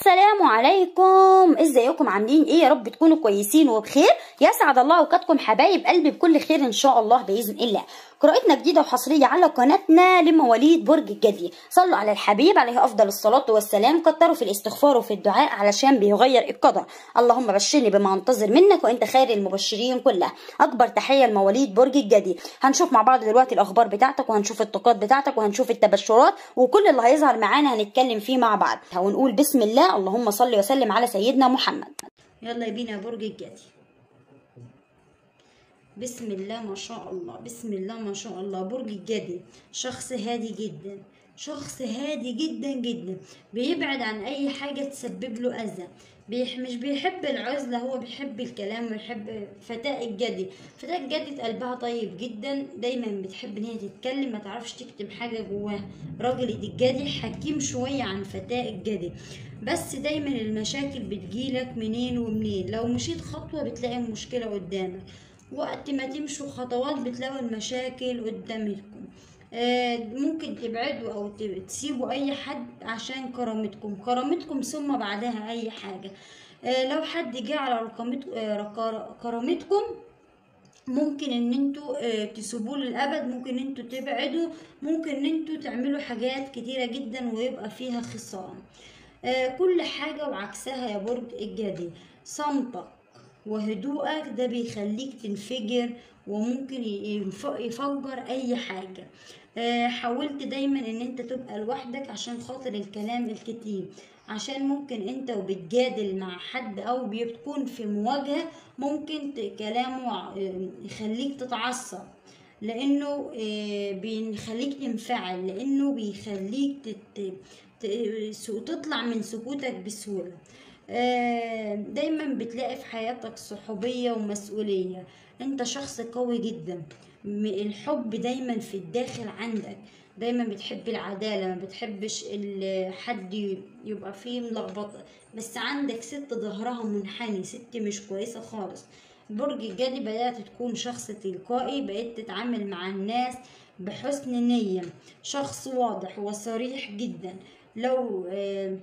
السلام عليكم ازيكم عاملين ايه يا رب تكونوا كويسين وبخير يسعد الله اوقاتكم حبايب قلبي بكل خير ان شاء الله باذن الله قراءتنا جديده وحصريه على قناتنا لمواليد برج الجدي صلوا على الحبيب عليه افضل الصلاه والسلام كتروا في الاستغفار وفي الدعاء علشان بيغير القدر اللهم بشرني بما انتظر منك وانت خير المبشرين كلها اكبر تحيه لمواليد برج الجدي هنشوف مع بعض دلوقتي الاخبار بتاعتك وهنشوف الطاقات بتاعتك وهنشوف التبشرات وكل اللي هيظهر معانا هنتكلم فيه مع بعض ونقول بسم الله اللهم صل وسلم على سيدنا محمد يلا بينا يا برج الجدي بسم الله ما شاء الله بسم الله ما شاء الله برج الجدي شخص هادي جدا شخص هادي جدا جدا بيبعد عن اي حاجة تسبب له اذى بيح مش بيحب العزلة هو بيحب الكلام ويحب فتاة الجدي فتاة الجدي قلبها طيب جدا دايما بتحب ان هي تتكلم ما تعرفش تكتم حاجة جواها راجل الجدي حكيم شوية عن فتاة الجدي بس دايما المشاكل بتجيلك منين ومنين لو مشيت خطوة بتلاقي المشكلة قدامك وقت ما تمشوا خطوات بتلاقوا المشاكل قدامكم آه ممكن تبعدوا او تسيبوا اي حد عشان كرامتكم كرامتكم ثم بعدها اي حاجة آه لو حد جه على آه كرامتكم ممكن ان انتوا تسيبوه للابد ممكن ان انتوا تبعدوا ممكن ان انتوا تعملوا حاجات كتيرة جدا ويبقى فيها خسارة كل حاجة وعكسها يا برج الجدي صمتك وهدوءك ده بيخليك تنفجر وممكن يفجر اي حاجة حاولت دايما ان انت تبقى لوحدك عشان خاطر الكلام الكتير عشان ممكن انت وبتجادل مع حد او بتكون في مواجهة ممكن كلامه يخليك تتعصب لانه بيخليك تنفعل لانه بيخليك تطلع من سكوتك بسهولة دايما بتلاقي في حياتك صحوبية ومسؤولية انت شخص قوي جدا الحب دايما في الداخل عندك دايما بتحب العدالة ما بتحبش حد يبقى فيه ملخبطة بس عندك ست ظهرها منحني ست مش كويسة خالص برج الجدي بدأت تكون شخص تلقائي بقيت تتعامل مع الناس بحسن نية شخص واضح وصريح جدا لو آه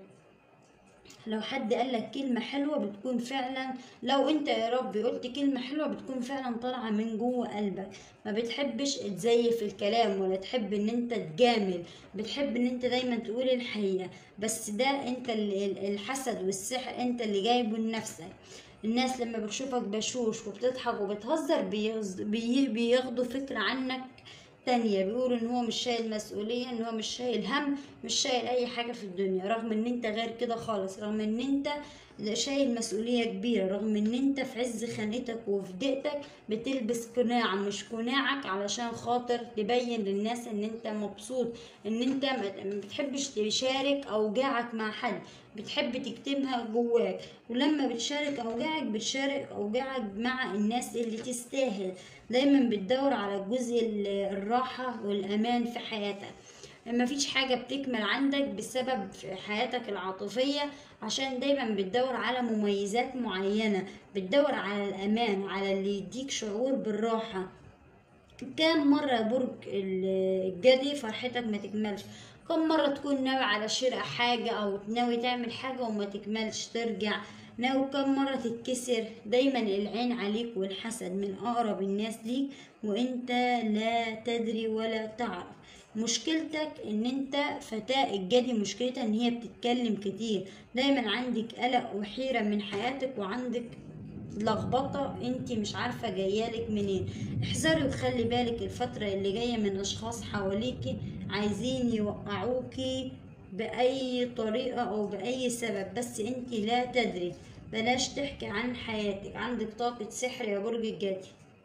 لو حد قال لك كلمة حلوة بتكون فعلا لو انت يا رب قلت كلمة حلوة بتكون فعلا طالعة من جوه قلبك ما بتحبش تزيف الكلام ولا تحب ان انت تجامل بتحب ان انت دايما تقول الحقيقة بس ده انت الحسد والسحر انت اللي جايبه لنفسك الناس لما بتشوفك بشوش وبتضحك وبتهزر بياخدوا فكرة عنك تانية بيقولوا ان هو مش شايل مسؤولية ان هو مش شايل هم مش شايل اي حاجة في الدنيا رغم ان انت غير كده خالص رغم ان انت شايل مسؤولية كبيرة رغم ان انت في عز خانتك وفي ضيقتك بتلبس قناع مش قناعك علشان خاطر تبين للناس ان انت مبسوط ان انت ما بتحبش تشارك اوجاعك مع حد بتحب تكتمها جواك ولما بتشارك اوجاعك بتشارك اوجاعك مع الناس اللي تستاهل دايما بتدور على جزء الراحة والامان في حياتك مفيش حاجة بتكمل عندك بسبب حياتك العاطفية عشان دايما بتدور على مميزات معينة بتدور على الأمان على اللي يديك شعور بالراحة كام مرة برج الجدي فرحتك ما تكملش كم مرة تكون ناوي على شراء حاجة أو ناوي تعمل حاجة وما تكملش ترجع ناوي كم مرة تتكسر دايما العين عليك والحسد من أقرب الناس ليك وانت لا تدري ولا تعرف مشكلتك ان انت فتاة الجدي مشكلتها ان هي بتتكلم كتير دايما عندك قلق وحيرة من حياتك وعندك لخبطة انت مش عارفة جايالك منين احذري وخلي بالك الفترة اللي جاية من اشخاص حواليكي عايزين يوقعوكي بأي طريقة أو بأي سبب بس انت لا تدري بلاش تحكي عن حياتك عندك طاقة سحر يا برج الجدي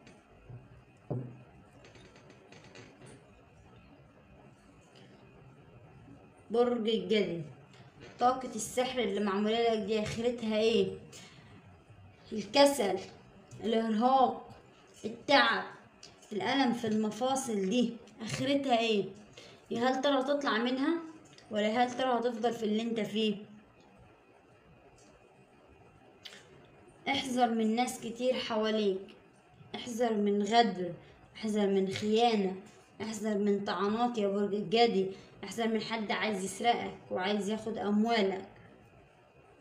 برج الجدي طاقة السحر اللي معمولة لك دي اخرتها ايه الكسل الارهاق التعب الألم في المفاصل دي اخرتها ايه يا هل ترى تطلع منها ولا هل ترى هتفضل في اللي انت فيه احذر من ناس كتير حواليك احذر من غدر احذر من خيانة احذر من طعنات يا برج الجدي احذر من حد عايز يسرقك وعايز ياخد اموالك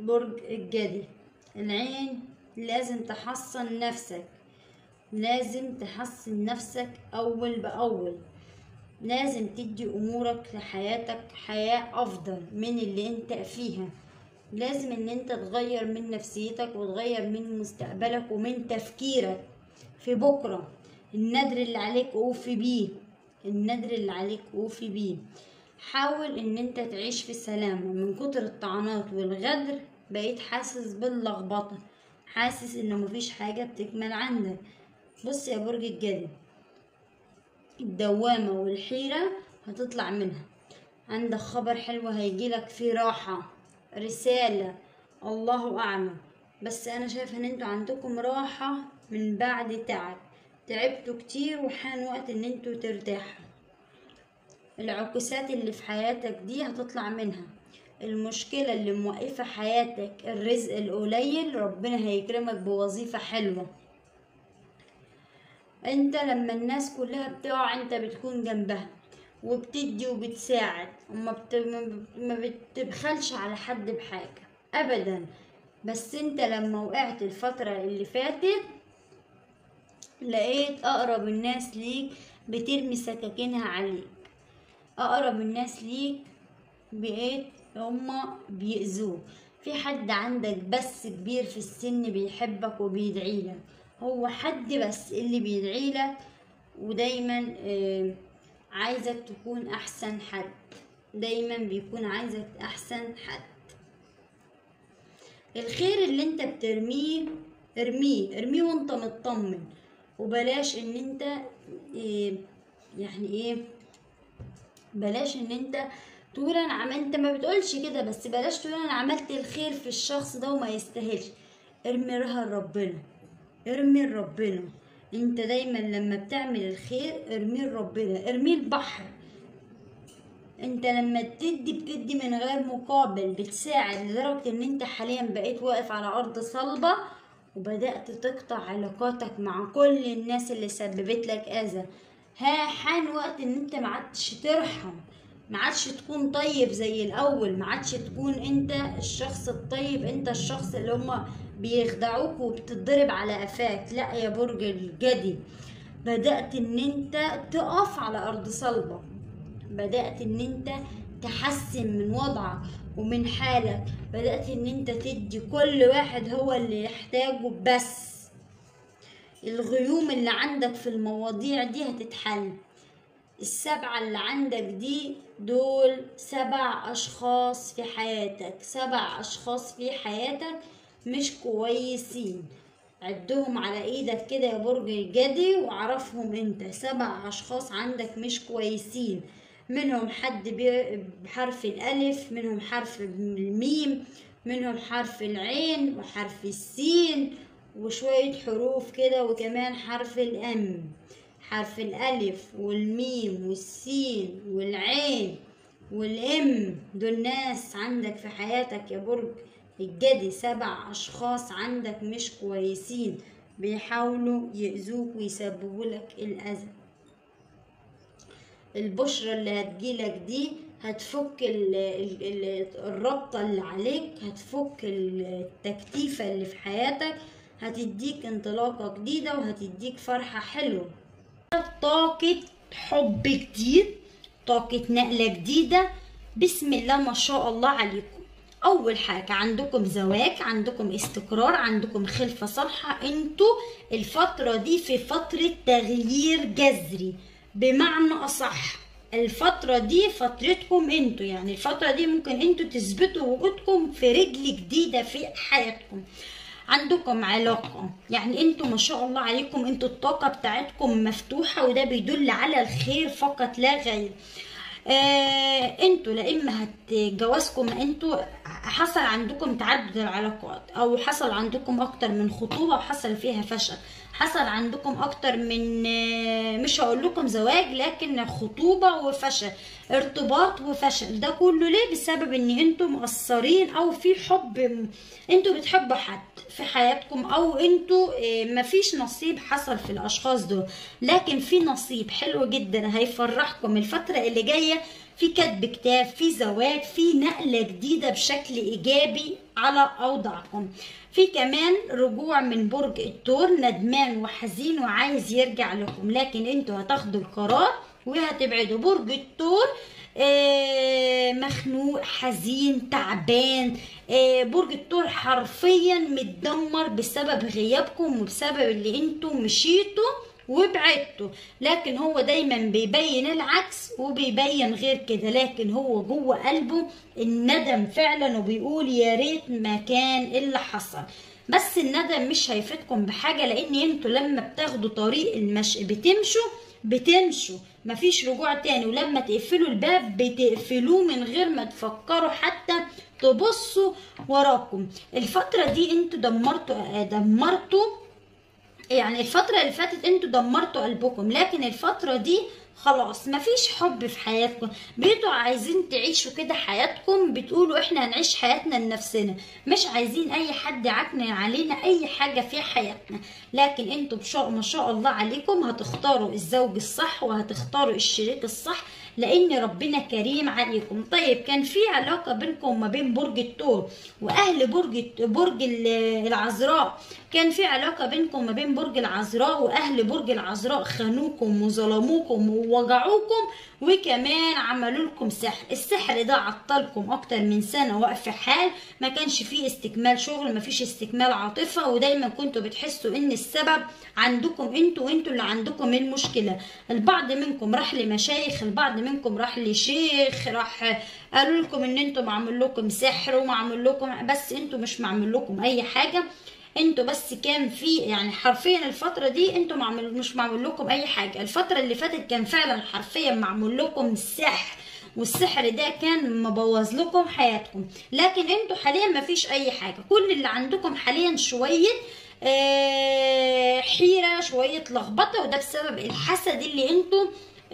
برج الجدي العين لازم تحصن نفسك لازم تحسن نفسك أول بأول لازم تدي أمورك لحياتك حياة أفضل من اللي انت فيها لازم ان انت تغير من نفسيتك وتغير من مستقبلك ومن تفكيرك في بكرة النذر اللي عليك اوفي بيه النذر اللي عليك اوفي بيه حاول ان انت تعيش في سلام من كتر الطعنات والغدر بقيت حاسس باللخبطة حاسس انه مفيش حاجة بتكمل عندك بص يا برج الجدي الدوامة والحيرة هتطلع منها عندك خبر حلو هيجيلك فيه راحة رسالة الله أعلم بس أنا شايفة إن انتوا عندكم راحة من بعد تعب تعبتوا كتير وحان وقت إن انتوا ترتاحوا العكوسات اللي في حياتك دي هتطلع منها المشكلة اللي موقفة حياتك الرزق القليل ربنا هيكرمك بوظيفة حلوة انت لما الناس كلها بتقع انت بتكون جنبها وبتدي وبتساعد وما بت... ما بتبخلش على حد بحاجة ابدا بس انت لما وقعت الفترة اللي فاتت لقيت اقرب الناس ليك بترمي سكاكينها عليك اقرب الناس ليك بقيت هما بيأذوك في حد عندك بس كبير في السن بيحبك وبيدعي لك هو حد بس اللي بيدعي لك ودايما آه، عايزك تكون احسن حد دايما بيكون عايزك احسن حد الخير اللي انت بترميه ارميه ارميه وانت مطمن وبلاش ان انت إيه يعني ايه بلاش ان انت تقول انا عملت انت ما بتقولش كده بس بلاش تقول انا عملت الخير في الشخص ده وما يستاهلش ارمي رها لربنا ارمي لربنا انت دايما لما بتعمل الخير ارميه لربنا ارميه البحر انت لما تدي بتدي من غير مقابل بتساعد لدرجة ان انت حاليا بقيت واقف على ارض صلبة وبدأت تقطع علاقاتك مع كل الناس اللي سببت لك اذى ها حان وقت ان انت ما عادش ترحم ما عادش تكون طيب زي الاول ما عادش تكون انت الشخص الطيب انت الشخص اللي هما بيخدعوك وبتضرب على قفاك لا يا برج الجدي بدأت ان انت تقف على ارض صلبة بدأت ان انت تحسن من وضعك ومن حالك بدأت ان انت تدي كل واحد هو اللي يحتاجه بس الغيوم اللي عندك في المواضيع دي هتتحل السبعة اللي عندك دي دول سبع أشخاص في حياتك سبع أشخاص في حياتك مش كويسين عدهم على ايدك كده يا برج الجدي وعرفهم انت سبع اشخاص عندك مش كويسين منهم حد بي- بحرف الالف منهم حرف الميم منهم حرف العين وحرف السين وشوية حروف كده وكمان حرف الام حرف الالف والميم والسين والعين والام دول ناس عندك في حياتك يا برج الجدي سبع اشخاص عندك مش كويسين بيحاولوا يأذوك ويسببوا لك الأذى البشرة اللي هتجيلك دي هتفك ال ال ال الربطة اللي عليك هتفك التكتيفة اللي في حياتك هتديك انطلاقة جديدة وهتديك فرحة حلوة طاقة حب جديد طاقة نقلة جديدة بسم الله ما شاء الله عليكم أول حاجة عندكم زواج عندكم استقرار عندكم خلفة صالحة انتوا الفترة دي في فترة تغيير جذري بمعنى أصح الفترة دي فترتكم انتوا يعني الفترة دي ممكن انتوا تثبتوا وجودكم في رجل جديدة في حياتكم عندكم علاقة يعني انتوا ما شاء الله عليكم انتوا الطاقة بتاعتكم مفتوحة وده بيدل على الخير فقط لا غير آه انتوا لا اما هتجوازكم انتوا حصل عندكم تعدد العلاقات او حصل عندكم اكتر من خطوبة وحصل فيها فشل حصل عندكم اكتر من آه، مش هقول لكم زواج لكن خطوبة وفشل ارتباط وفشل ده كله ليه بسبب ان انتوا مقصرين او في حب انتوا بتحبوا حد في حياتكم او انتوا آه، مفيش نصيب حصل في الاشخاص دول لكن في نصيب حلو جدا هيفرحكم الفترة اللي جاية في كتب كتاب في زواج في نقلة جديدة بشكل إيجابي على أوضاعكم في كمان رجوع من برج الثور ندمان وحزين وعايز يرجع لكم لكن انتوا هتاخدوا القرار وهتبعدوا برج الثور آه، مخنوق حزين تعبان آه، برج الثور حرفيا متدمر بسبب غيابكم وبسبب اللي انتوا مشيتوا وبعدته لكن هو دايما بيبين العكس وبيبين غير كده لكن هو جوه قلبه الندم فعلا وبيقول يا ريت ما كان اللي حصل بس الندم مش هيفيدكم بحاجة لان انتوا لما بتاخدوا طريق المشي بتمشوا بتمشوا مفيش رجوع تاني ولما تقفلوا الباب بتقفلوه من غير ما تفكروا حتى تبصوا وراكم الفترة دي انتوا دمرتوا دمرتوا يعني الفترة اللي فاتت انتوا دمرتوا قلبكم لكن الفترة دي خلاص مفيش حب في حياتكم بقيتوا عايزين تعيشوا كده حياتكم بتقولوا احنا هنعيش حياتنا لنفسنا مش عايزين اي حد يعكنن علينا اي حاجة في حياتنا لكن انتوا بشاء ما شاء الله عليكم هتختاروا الزوج الصح وهتختاروا الشريك الصح لان ربنا كريم عليكم طيب كان في علاقة بينكم وما بين برج الثور واهل برج برج العذراء كان في علاقة بينكم وما بين برج العذراء واهل برج العذراء خانوكم وظلموكم ووجعوكم وكمان عملوا لكم سحر السحر ده عطلكم اكتر من سنة واقف حال ما كانش فيه استكمال شغل ما فيش استكمال عاطفة ودايما كنتوا بتحسوا ان السبب عندكم انتوا وانتوا اللي عندكم المشكلة البعض منكم راح لمشايخ البعض منكم راح لشيخ راح قالوا لكم ان انتوا معمول لكم سحر ومعمول لكم بس انتوا مش معمول لكم اي حاجة انتوا بس كان في يعني حرفيا الفتره دي انتوا معمول مش معمول لكم اي حاجه الفتره اللي فاتت كان فعلا حرفيا معمول لكم سحر والسحر ده كان مبوظ لكم حياتكم لكن انتوا حاليا ما فيش اي حاجه كل اللي عندكم حاليا شويه آه حيره شويه لخبطه وده بسبب الحسد اللي انتوا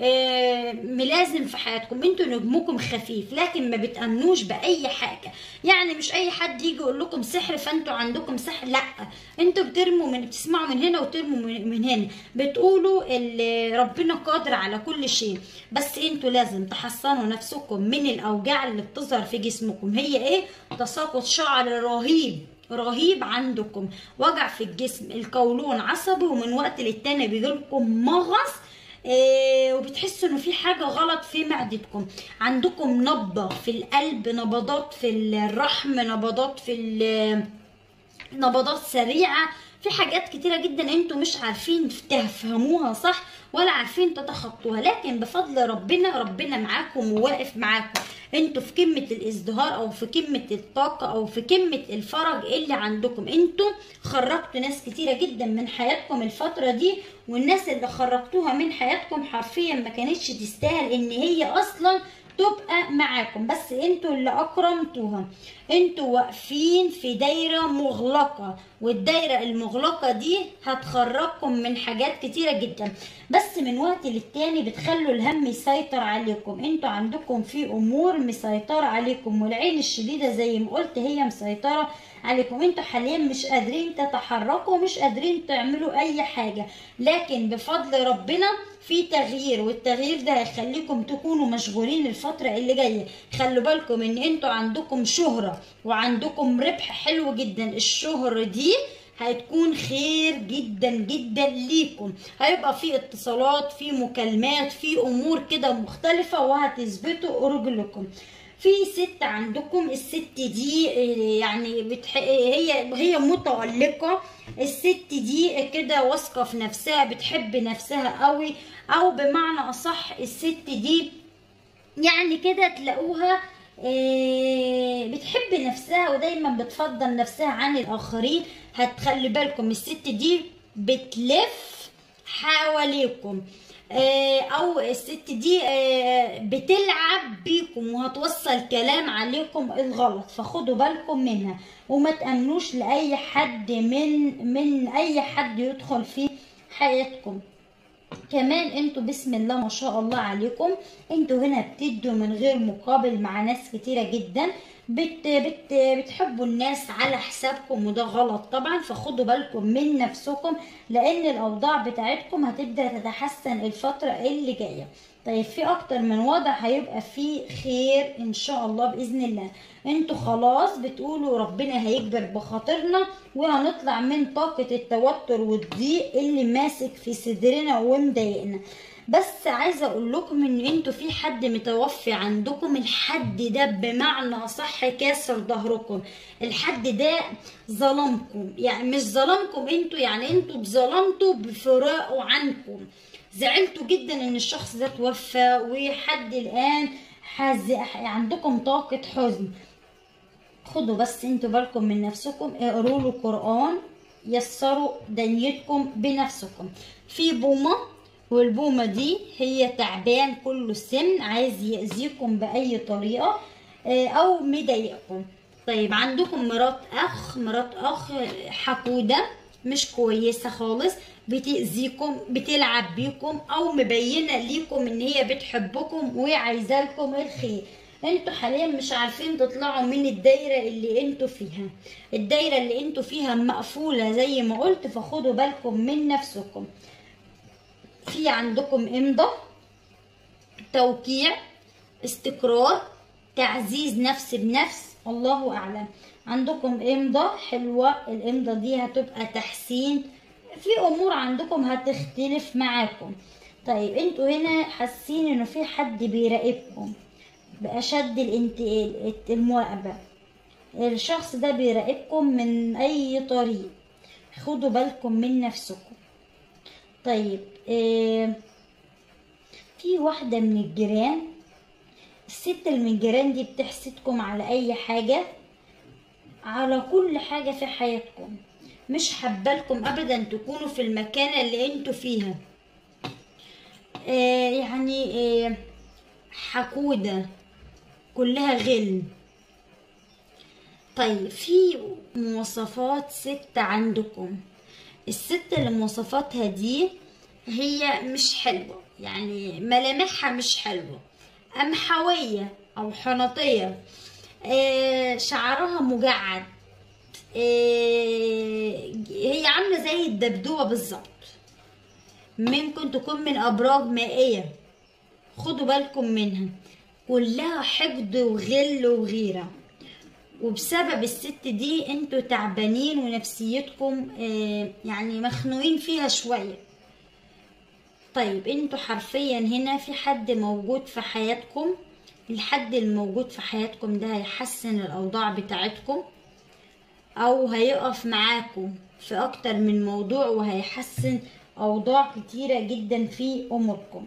آه، ملازم في حياتكم انتوا نجمكم خفيف لكن ما بتأمنوش بأي حاجة يعني مش أي حد يجي يقول لكم سحر فانتوا عندكم سحر لا انتوا بترموا من بتسمعوا من هنا وترموا من, من هنا بتقولوا ربنا قادر على كل شيء بس انتوا لازم تحصنوا نفسكم من الأوجاع اللي بتظهر في جسمكم هي ايه تساقط شعر رهيب رهيب عندكم وجع في الجسم القولون عصبي ومن وقت للتاني بيجيلكم مغص إيه وبتحسوا انه في حاجه غلط في معدتكم عندكم نبضه في القلب نبضات في الرحم نبضات في نبضات سريعه في حاجات كتيره جدا انتوا مش عارفين تفهموها صح ولا عارفين تتخطوها لكن بفضل ربنا ربنا معاكم وواقف معاكم انتوا في قمه الازدهار او في قمه الطاقه او في قمه الفرج اللي عندكم انتوا خرجتوا ناس كتيره جدا من حياتكم الفتره دي والناس اللي خرجتوها من حياتكم حرفيا ما كانتش تستاهل ان هي اصلا تبقى معاكم بس انتوا اللي اكرمتوها انتوا واقفين في دايرة مغلقة والدايرة المغلقة دي هتخرجكم من حاجات كتيرة جدا بس من وقت للتاني بتخلوا الهم يسيطر عليكم انتوا عندكم في امور مسيطرة عليكم والعين الشديدة زي ما قلت هي مسيطرة عليكم انتوا حاليا مش قادرين تتحركوا ومش قادرين تعملوا اي حاجة لكن بفضل ربنا في تغيير والتغيير ده هيخليكم تكونوا مشغولين الفترة اللي جاية خلوا بالكم ان انتوا عندكم شهرة وعندكم ربح حلو جدا الشهرة دي هتكون خير جدا جدا ليكم هيبقى في اتصالات في مكالمات في امور كده مختلفة وهتثبتوا رجلكم في ست عندكم الست دي يعني بتح... هي هي متألقة الست دي كده واثقة في نفسها بتحب نفسها قوي او بمعنى اصح الست دي يعني كده تلاقوها بتحب نفسها ودايما بتفضل نفسها عن الاخرين هتخلي بالكم الست دي بتلف حواليكم او الست دي بتلعب بيكم وهتوصل كلام عليكم الغلط فخدوا بالكم منها وما تأمنوش لأي حد من من أي حد يدخل في حياتكم كمان انتوا بسم الله ما شاء الله عليكم انتوا هنا بتدوا من غير مقابل مع ناس كتيرة جدا بت بت بتحبوا الناس على حسابكم وده غلط طبعا فخدوا بالكم من نفسكم لان الاوضاع بتاعتكم هتبدا تتحسن الفتره اللي جايه طيب في اكتر من وضع هيبقى فيه خير ان شاء الله باذن الله انتوا خلاص بتقولوا ربنا هيكبر بخاطرنا وهنطلع من طاقة التوتر والضيق اللي ماسك في صدرنا ومضايقنا بس عايزه اقول لكم ان انتوا في حد متوفي عندكم الحد ده بمعنى صح كاسر ظهركم الحد ده ظلمكم يعني مش ظلمكم انتوا يعني انتوا اتظلمتوا بفراقه عنكم زعلتوا جدا ان الشخص ده توفى وحد الان حز... عندكم طاقة حزن خدوا بس انتوا بالكم من نفسكم اقروا له قرآن يسروا دنيتكم بنفسكم في بومة والبومة دي هي تعبان كله سن عايز يأذيكم بأي طريقة آه، أو مضايقكم طيب عندكم مرات أخ مرات أخ حقودة مش كويسة خالص بتأذيكم بتلعب بيكم أو مبينة ليكم إن هي بتحبكم وعايزة لكم الخير انتوا حاليا مش عارفين تطلعوا من الدايرة اللي انتوا فيها الدايرة اللي انتوا فيها مقفولة زي ما قلت فخدوا بالكم من نفسكم في عندكم امضة توقيع استقرار تعزيز نفس بنفس الله اعلم عندكم امضة حلوة الامضة دي هتبقى تحسين في امور عندكم هتختلف معاكم طيب انتوا هنا حاسين انه في حد بيراقبكم بأشد الانتقال المراقبة الشخص ده بيراقبكم من أي طريق خدوا بالكم من نفسكم طيب آه في واحدة من الجيران الست اللي من الجيران دي بتحسدكم على أي حاجة على كل حاجة في حياتكم مش حبالكم أبدا تكونوا في المكانة اللي انتوا فيها آه يعني آه حقودة كلها غل طيب في مواصفات ست عندكم الست اللي مواصفاتها دي هي مش حلوة يعني ملامحها مش حلوة قمحوية أو حنطية آه شعرها مجعد آه هي عاملة زي الدبدوبة بالظبط ممكن تكون من أبراج مائية خدوا بالكم منها كلها حقد وغل وغيرة وبسبب الست دي انتوا تعبانين ونفسيتكم آه يعني مخنوقين فيها شوية طيب انتوا حرفيا هنا في حد موجود في حياتكم الحد الموجود في حياتكم ده هيحسن الأوضاع بتاعتكم أو هيقف معاكم في أكتر من موضوع وهيحسن أوضاع كتيرة جدا في أموركم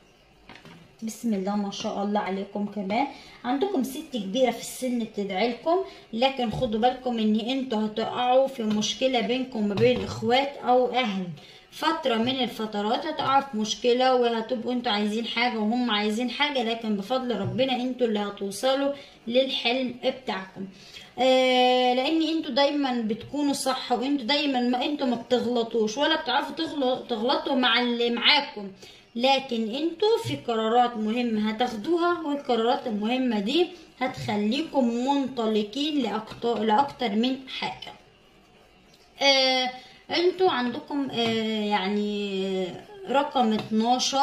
بسم الله ما شاء الله عليكم كمان عندكم ست كبيرة في السن بتدعي لكم لكن خدوا بالكم ان انتوا هتقعوا في مشكلة بينكم وما بين اخوات او اهل فترة من الفترات هتقعوا في مشكلة وهتبقوا انتوا عايزين حاجة وهم عايزين حاجة لكن بفضل ربنا انتوا اللي هتوصلوا للحلم بتاعكم آه لان انتوا دايما بتكونوا صح وانتوا دايما ما انتوا ما بتغلطوش ولا بتعرفوا تغلطوا مع اللي معاكم لكن انتوا في قرارات مهمة هتاخدوها والقرارات المهمة دي هتخليكم منطلقين لأكتر, لأكتر من حاجة آه انتوا عندكم آه يعني رقم 12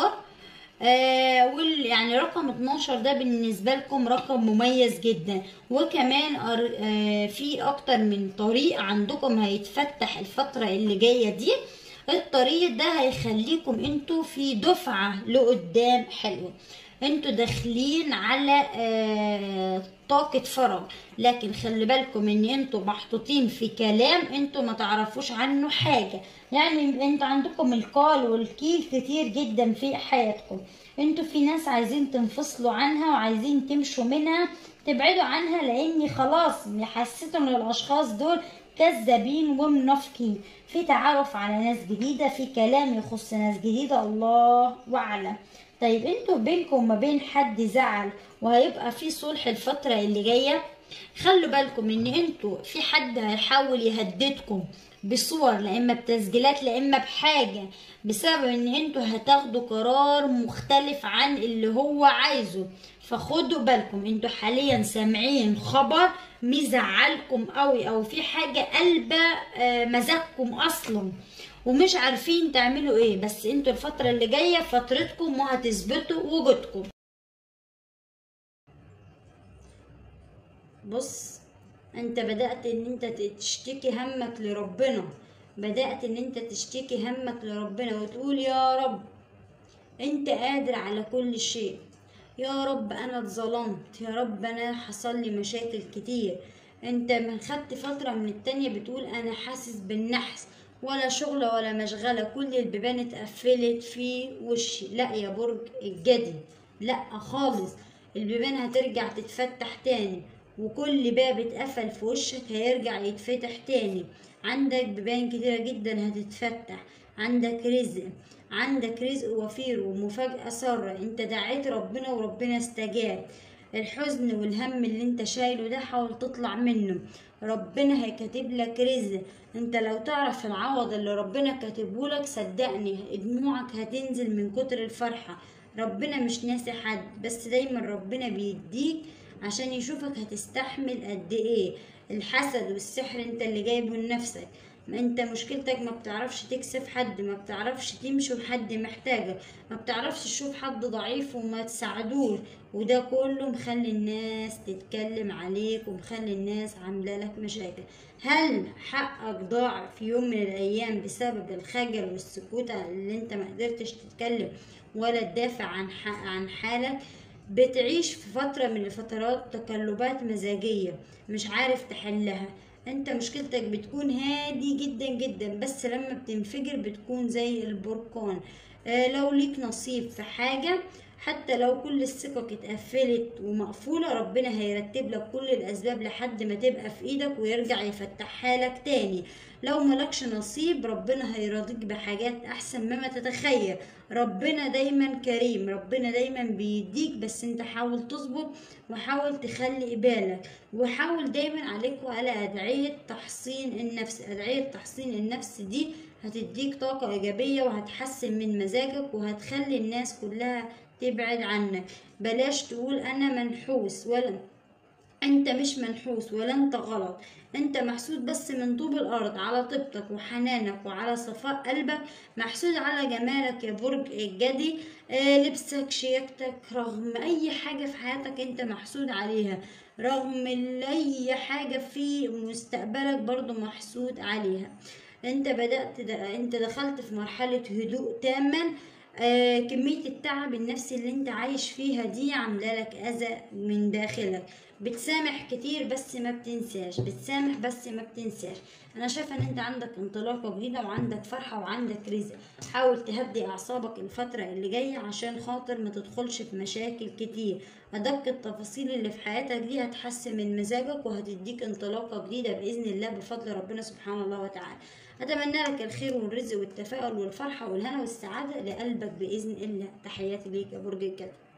آه وال يعني رقم 12 ده بالنسبة لكم رقم مميز جدا وكمان آه في اكتر من طريق عندكم هيتفتح الفترة اللي جاية دي الطريق ده هيخليكم انتوا في دفعة لقدام حلوة انتوا داخلين على آه طاقة فراغ لكن خلي بالكم ان انتوا محطوطين في كلام انتوا ما تعرفوش عنه حاجة يعني انتوا عندكم القال والكيل كتير جدا في حياتكم انتوا في ناس عايزين تنفصلوا عنها وعايزين تمشوا منها تبعدوا عنها لاني خلاص حسيتوا ان الاشخاص دول كذابين ومنافقين في تعرف على ناس جديدة في كلام يخص ناس جديدة الله أعلم طيب انتوا بينكم وما بين حد زعل وهيبقى في صلح الفترة اللي جاية خلوا بالكم ان انتوا في حد هيحاول يهددكم بصور لا اما بتسجيلات لا اما بحاجه بسبب ان انتوا هتاخدوا قرار مختلف عن اللي هو عايزه فخدوا بالكم انتوا حاليا سامعين خبر مزعلكم قوي او في حاجه قلبه مزاجكم اصلا ومش عارفين تعملوا ايه بس انتوا الفترة اللي جاية فترتكم وهتثبتوا وجودكم بص انت بدأت ان انت تشتكي همك لربنا بدأت ان انت تشتكي همك لربنا وتقول يا رب انت قادر على كل شيء يا رب انا اتظلمت يا رب انا حصل لي مشاكل كتير انت من خدت فترة من التانية بتقول انا حاسس بالنحس ولا شغلة ولا مشغلة كل البيبان اتقفلت في وشي لا يا برج الجدي لا خالص البيبان هترجع تتفتح تاني وكل باب اتقفل في وشك هيرجع يتفتح تاني عندك بيبان كتيرة جدا هتتفتح عندك رزق عندك رزق وفير ومفاجأة سارة انت دعيت ربنا وربنا استجاب الحزن والهم اللي انت شايله ده حاول تطلع منه ربنا هيكاتب لك رزق انت لو تعرف العوض اللي ربنا كاتبه لك صدقني دموعك هتنزل من كتر الفرحة ربنا مش ناسي حد بس دايما ربنا بيديك عشان يشوفك هتستحمل قد ايه الحسد والسحر انت اللي جايبه لنفسك ما انت مشكلتك ما بتعرفش تكسب حد ما بتعرفش تمشي لحد محتاجك ما بتعرفش تشوف حد ضعيف وما تساعدوش وده كله مخلي الناس تتكلم عليك ومخلي الناس عامله لك مشاكل هل حقك ضاع في يوم من الايام بسبب الخجل والسكوت اللي انت ما قدرتش تتكلم ولا تدافع عن عن حالك بتعيش في فترة من الفترات تقلبات مزاجية مش عارف تحلها انت مشكلتك بتكون هادي جدا جدا بس لما بتنفجر بتكون زي البركان اه لو ليك نصيب في حاجة حتى لو كل السكك اتقفلت ومقفولة ربنا هيرتب لك كل الأسباب لحد ما تبقى في إيدك ويرجع يفتحها لك تاني لو ملكش نصيب ربنا هيرضيك بحاجات أحسن مما تتخيل ربنا دايما كريم ربنا دايما بيديك بس انت حاول تظبط وحاول تخلي بالك وحاول دايما عليك وعلى أدعية تحصين النفس أدعية تحصين النفس دي هتديك طاقة إيجابية وهتحسن من مزاجك وهتخلي الناس كلها تبعد عنك بلاش تقول انا منحوس ولا انت مش منحوس ولا انت غلط انت محسود بس من طوب الارض على طيبتك وحنانك وعلى صفاء قلبك محسود على جمالك يا برج الجدي آه لبسك شياكتك رغم اي حاجة في حياتك انت محسود عليها رغم اي حاجة في مستقبلك برضو محسود عليها انت بدأت ده انت دخلت في مرحلة هدوء تاما آه كمية التعب النفسي اللي انت عايش فيها دي عاملة لك أذى من داخلك بتسامح كتير بس ما بتنساش بتسامح بس ما بتنساش انا شايفه ان انت عندك انطلاقه جديده وعندك فرحه وعندك رزق حاول تهدي اعصابك الفتره اللي جايه عشان خاطر ما تدخلش في مشاكل كتير ادق التفاصيل اللي في حياتك دي هتحسن من مزاجك وهتديك انطلاقه جديده باذن الله بفضل ربنا سبحانه الله وتعالى اتمنى لك الخير والرزق والتفاؤل والفرحه والهنا والسعاده لقلبك باذن الله تحياتي ليك يا برج الجدل